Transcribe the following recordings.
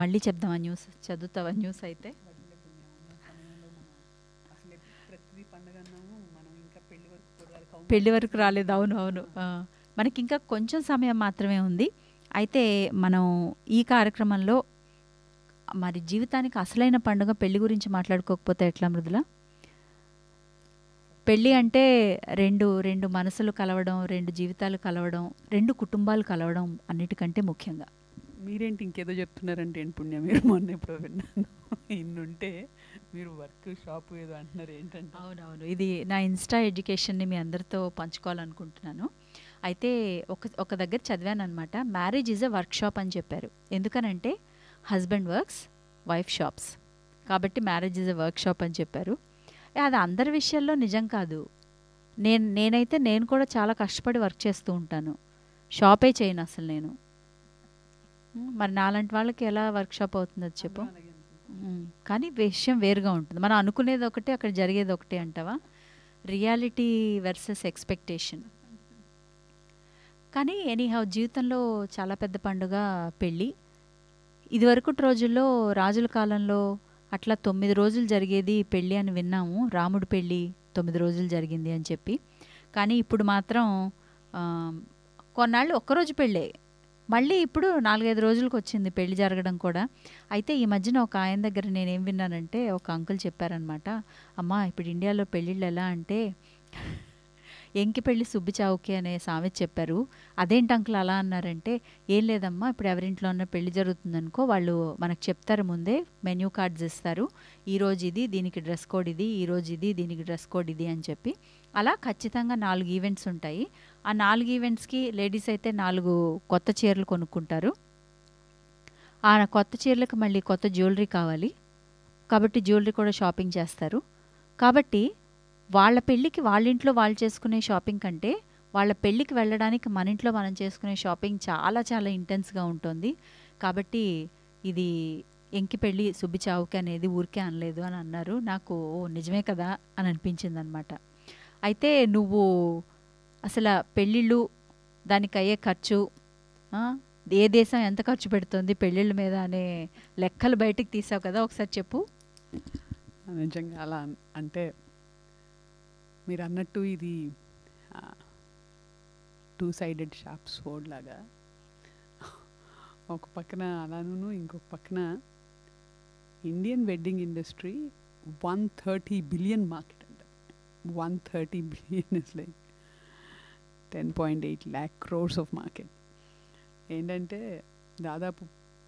మళ్ళీ చెప్దామా న్యూస్ చదువుతావా న్యూస్ అయితే వదిలే పుణ్యం ఉన్న సమయంలో మనం అసలే ప్రతిదీ పండగ అన్నాము మనం ఇంకా పెళ్లి వరకు కూడా కౌ- పెళ్లి వరకు రాలేదు అవును అవును ఆ, మనకి ఇంకా కొంచెం సమయం మాత్రమే ఉంది అయితే మనం ఈ కార్యక్రమంలో మరి జీవితానికి అసలైన పండుగ పెళ్లి గురించి మాట్లాడుకోకపోతే ఎట్లా మృదుల పెళ్ళి అంటే రెండు రెండు మనసులు కలవడం రెండు జీవితాలు కలవడం రెండు కుటుంబాలు కలవడం అన్నిటికంటే ముఖ్యంగా మీరేంటి ఇంకేదో చెప్తున్నారంటే ఏంటి పుణ్యం మీరు మొన్న ఎప్పుడో విన్నాను ఇన్నుంటే మీరు వర్క్ షాప్ ఏదో అంటున్నారు ఏంటంటే అవునవును ఇది నా ఇన్స్టా ఎడ్యుకేషన్ని మీ అందరితో పంచుకోవాలనుకుంటున్నాను అయితే ఒక ఒక దగ్గర చదివాను అనమాట marriage is a workshop అని చెప్పారు ఎందుకనంటే హస్బెండ్ వర్క్స్ వైఫ్ షాప్స్ కాబట్టి marriage is a workshop అని చెప్పారు ఏ, అది అందరి విషయాల్లో నిజం కాదు నేను నేనైతే నేను కూడా చాలా కష్టపడి వర్క్ చేస్తూ ఉంటాను షాపే చేయను అసలు నేను ఉమ్, మరి నాలాంటి వాళ్ళకి ఎలా వర్క్ షాప్ అవుతుంది అది చెప్పు అందరూ అలాగే అనుకుంటారు. మ్మ్. కానీ విషయం వేరుగా ఉంటుంది మనం అనుకునేది ఒకటే అక్కడ జరిగేది ఒకటే అంటావా రియాలిటీ వర్సెస్ ఎక్స్పెక్టేషన్ కానీ ఎనీహౌ జీవితంలో చాలా పెద్ద పండుగ పెళ్ళి ఇదివరకు రోజుల్లో రాజుల కాలంలో అట్లా తొమ్మిది రోజులు జరిగేది పెళ్ళి అని విన్నాము రాముడి పెళ్ళి తొమ్మిది రోజులు జరిగింది అని చెప్పి కానీ ఇప్పుడు మాత్రం ఆ, కొన్నాళ్ళు ఒక్కరోజు పెళ్ళే మళ్ళీ ఇప్పుడు నాలుగైదు రోజులకు వచ్చింది పెళ్లి జరగడం కూడా అయితే ఈ మధ్యన ఒక ఆయన దగ్గర నేనేం విన్నానంటే ఒక అంకుల్ చెప్పారనమాట అమ్మా ఇప్పుడు ఇండియాలో పెళ్ళిళ్ళు ఎలా అంటే ఎంకి పెళ్ళి సుబ్బి చావుకి అనే సామెత చెప్పారు అదేంటి అంకుల్ అలా అన్నారంటే ఏం లేదమ్మా ఇప్పుడు ఎవరింట్లో ఉన్న పెళ్లి జరుగుతుందనుకో వాళ్ళు మనకు చెప్తారు ముందే మెన్యూ కార్డ్స్ ఇస్తారు ఈ రోజు ఇది దీనికి డ్రెస్ కోడ్ ఇది ఈ రోజు ఇది దీనికి డ్రెస్ కోడ్ ఇది అని చెప్పి అలా ఖచ్చితంగా నాలుగు ఈవెంట్స్ ఉంటాయి ఆ నాలుగు ఈవెంట్స్కి లేడీస్ అయితే నాలుగు కొత్త చీరలు కొనుక్కుంటారు ఆ కొత్త చీరలకు మళ్ళీ కొత్త జ్యువెలరీ కావాలి కాబట్టి జ్యువెలరీ కూడా షాపింగ్ చేస్తారు కాబట్టి వాళ్ళ పెళ్ళికి వాళ్ళ ఇంట్లో వాళ్ళు చేసుకునే షాపింగ్ కంటే వాళ్ళ పెళ్ళికి వెళ్ళడానికి మన ఇంట్లో మనం చేసుకునే షాపింగ్ చాలా చాలా ఇంటెన్స్గా ఉంటుంది కాబట్టి ఇది ఎంకి పెళ్ళి సుబ్బి చావుకి అనేది ఊరికే అనలేదు అని అన్నారు నాకు "ఓ, నిజమే కదా అని అనిపించింది అనమాట అయితే నువ్వు అసలు పెళ్ళిళ్ళు దానికి అయ్యే ఖర్చు ఆ, ఏ దేశం ఎంత ఖర్చు పెడుతుంది పెళ్ళిళ్ళ మీద అనే లెక్కలు బయటికి తీసావు కదా ఒకసారి చెప్పు నిజంగా అలా అన్- అంటే మీరు అన్నట్టు ఇది టూ సైడెడ్ షాప్ సోడ్ లాగా ఒక పక్కన అలాను ఇంకొక పక్కన Indian wedding industry one thirty billion market అంట one thirty billion is like ten point eight lakh crores of market ఏంటంటే దాదాపు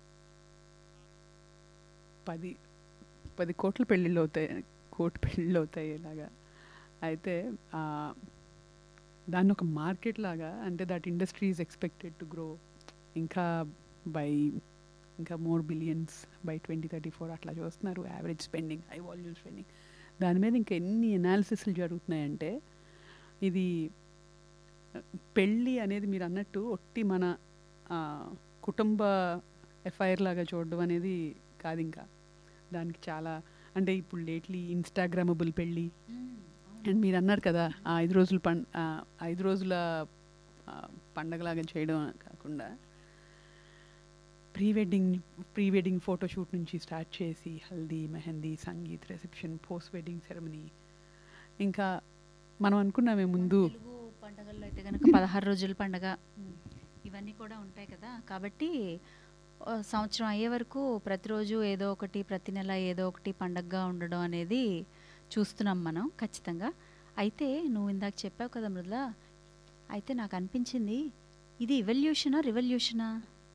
పది పది కోట్ల పెళ్ళిళ్ళు అవుతాయి కోటి పెళ్ళిళ్ళు అవుతాయి ఇలాగా అయితే ఆ, దాన్ని ఒక మార్కెట్ లాగా అంటే that industry is expected to grow ఇంకా బై ఇంకా more billions by twenty thirty four అట్లా చూస్తున్నారు average spending high volume spending దాని మీద ఇంకా ఎన్ని ఎనాలిసిస్లు జరుగుతున్నాయంటే ఇది పెళ్ళి అనేది మీరు అన్నట్టు ఒట్టి మన ఆ, కుటుంబ ఎఫ్ఐఆర్ లాగా చూడడం అనేది కాదు ఇంకా దానికి చాలా అంటే ఇప్పుడు లేట్లీ ఇన్స్టాగ్రామబుల్ పెళ్ళి అండ్ మీరు అన్నారు కదా ఆ ఐదు రోజుల పం ఆ ఐదు రోజుల ఆ, పండగలాగా చేయడం కాకుండా pre wedding pre wedding photoshoot నుంచి స్టార్ట్ చేసి haldi mehndi sangeet reception post wedding ceremony ఇంకా మనం అనుకున్నామే ముందు తెలుగు పండగల్లో అయితే కనుక పదహారు రోజుల పండగ ఇవన్నీ కూడా ఉంటాయి కదా కాబట్టి ఆ, సంవత్సరం అయ్యే వరకు ప్రతిరోజు ఏదో ఒకటి ప్రతి నెల ఏదో ఒకటి పండగగా ఉండడం అనేది చూస్తున్నాం మనం ఖచ్చితంగా అయితే నువ్వు ఇందాక చెప్పావు కదా మృదుల అయితే నాకు అనిపించింది ఇది ఇవల్యూషనా రివల్యూషనా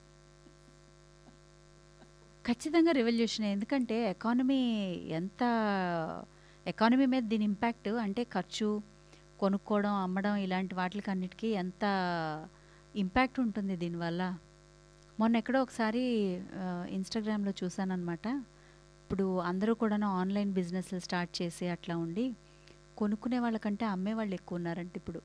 ఖచ్చితంగా రివల్యూషన్ ఎందుకంటే ఎకానమీ ఎంత ఎకానమీ మీద దీని ఇంపాక్ట్ అంటే ఖర్చు కొనుక్కోవడం అమ్మడం ఇలాంటి వాటికి అన్నిటికీ ఎంత ఇంపాక్ట్ ఉంటుంది దీనివల్ల మొన్న ఎక్కడో ఒకసారి ఇన్స్టాగ్రామ్లో చూశానమాట ఇప్పుడు అందరూ కూడా ఆన్లైన్ బిజినెస్ స్టార్ట్ చేసి అట్లా ఉండి కొనుక్కునే వాళ్ళకంటే అమ్మే వాళ్ళు ఎక్కువ ఉన్నారంట ఇప్పుడు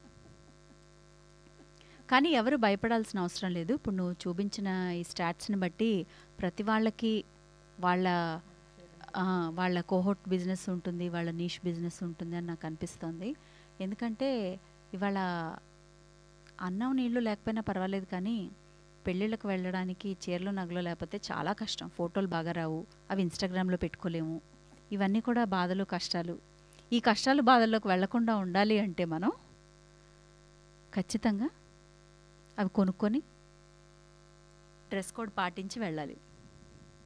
కానీ ఎవరు భయపడాల్సిన అవసరం లేదు ఇప్పుడు నువ్వు చూపించిన ఈ స్టాట్స్ని బట్టి ప్రతి వాళ్ళకి వాళ్ళ ఆ, వాళ్ళ కోహోట్ బిజినెస్ ఉంటుంది వాళ్ళ నీష్ బిజినెస్ ఉంటుంది అని నాకు అనిపిస్తోంది ఎందుకంటే ఇవాళ అన్నం నీళ్లు లేకపోయినా పర్వాలేదు కానీ పెళ్ళిళ్ళకి వెళ్ళడానికి చీరలు నగలు లేకపోతే చాలా కష్టం ఫోటోలు బాగా రావు అవి ఇన్స్టాగ్రామ్లో పెట్టుకోలేము ఇవన్నీ కూడా బాధలు కష్టాలు ఈ కష్టాలు బాధల్లోకి వెళ్లకుండా ఉండాలి అంటే మనం ఖచ్చితంగా అవి కొనుక్కొని డ్రెస్ కోడ్ పాటించి వెళ్ళాలి